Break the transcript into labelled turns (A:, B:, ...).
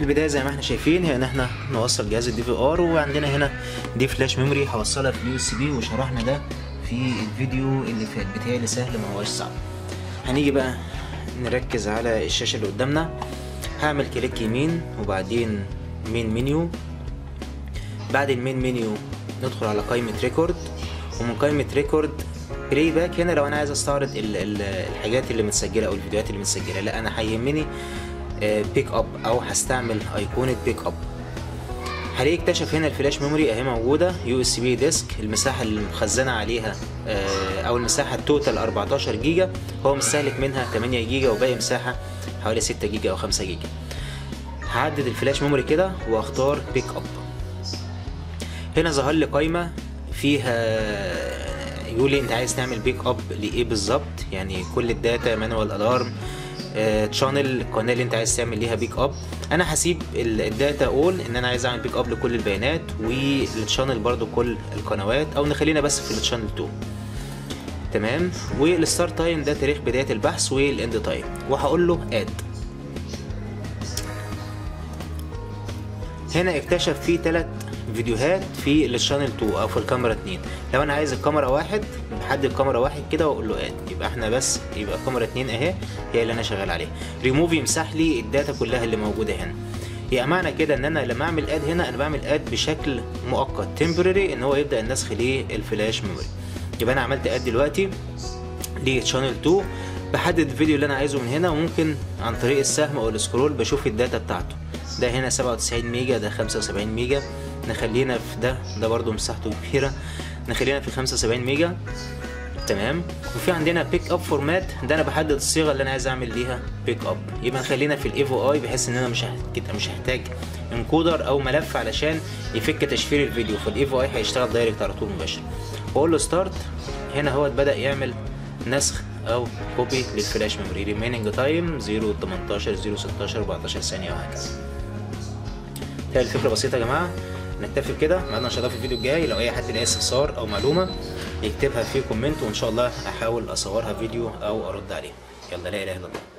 A: البدايه زي ما احنا شايفين هي ان احنا نوصل جهاز الدي في ار وعندنا هنا دي فلاش ميموري هوصلها في اليو اس بي وشرحنا ده في الفيديو اللي فات بتهيألي سهل ما هوش صعب هنيجي بقى نركز على الشاشه اللي قدامنا هعمل كليك يمين وبعدين مين منيو بعد المين منيو ندخل على قائمه ريكورد ومن قائمه ريكورد بلاي باك هنا لو انا عايز استعرض ال ال الحاجات اللي متسجله او الفيديوهات اللي متسجله لا انا هيهمني بيك اب او هستعمل ايقونه بيك اب هلاقي اكتشف هنا الفلاش ميموري اهي موجوده يو اس بي ديسك المساحه اللي مخزنه عليها او المساحه التوتال 14 جيجا هو مستهلك منها 8 جيجا وباقي مساحه حوالي 6 جيجا او 5 جيجا هعدد الفلاش ميموري كده واختار بيك اب هنا ظهر لي قائمه فيها يقول لي انت عايز تعمل بيك اب لايه بالظبط يعني كل الداتا مانوال الارم تشانل القناه اللي انت عايز تعمل ليها بيك اب انا هسيب الداتا اول ان انا عايز اعمل بيك اب لكل البيانات والتشانل برضو كل القنوات او نخلينا بس في التشانل 2 تمام والستارت تايم ده تاريخ بدايه البحث والاند تايم وهقول له اد هنا اكتشف فيه ثلاث فيديوهات في الشانل 2 او في الكاميرا 2 لو انا عايز الكاميرا واحد بحدد الكاميرا واحد كده واقول له اد يبقى احنا بس يبقى الكاميرا 2 اهي هي اللي انا شغال عليها ريموف يمسح لي الداتا كلها اللي موجوده هنا يبقى معنى كده ان انا لما اعمل اد هنا انا بعمل اد بشكل مؤقت تمبرري ان هو يبدا النسخ للفلاش ميموري يبقى انا عملت اد دلوقتي لشانل 2 بحدد الفيديو اللي انا عايزه من هنا وممكن عن طريق السهم او السكرول بشوف الداتا بتاعته ده هنا 97 ميجا ده 75 ميجا نخلينا في ده ده برضو مساحته كبيره نخلينا في 75 ميجا تمام وفي عندنا بيك اب فورمات ده انا بحدد الصيغه اللي انا عايز اعمل ليها بيك اب يبقى نخلينا في الايفو اي بحيث ان انا مش كده مش هحتاج انكودر او ملف علشان يفك تشفير الفيديو فالايفو اي هيشتغل دايركت على طول مباشر واقول له ستارت هنا هو بدا يعمل نسخ او كوبي للفلاش ميموري ريميننج تايم 0 18 0 16 14 ثانيه وهكذا هي الفكره بسيطه يا جماعه نكتفي بكده معانا ان شاء الله في الفيديو الجاي لو اي حد لاقي استفسار او معلومه يكتبها في كومنت وان شاء الله احاول اصورها فيديو او ارد عليها يلا لا اله الا الله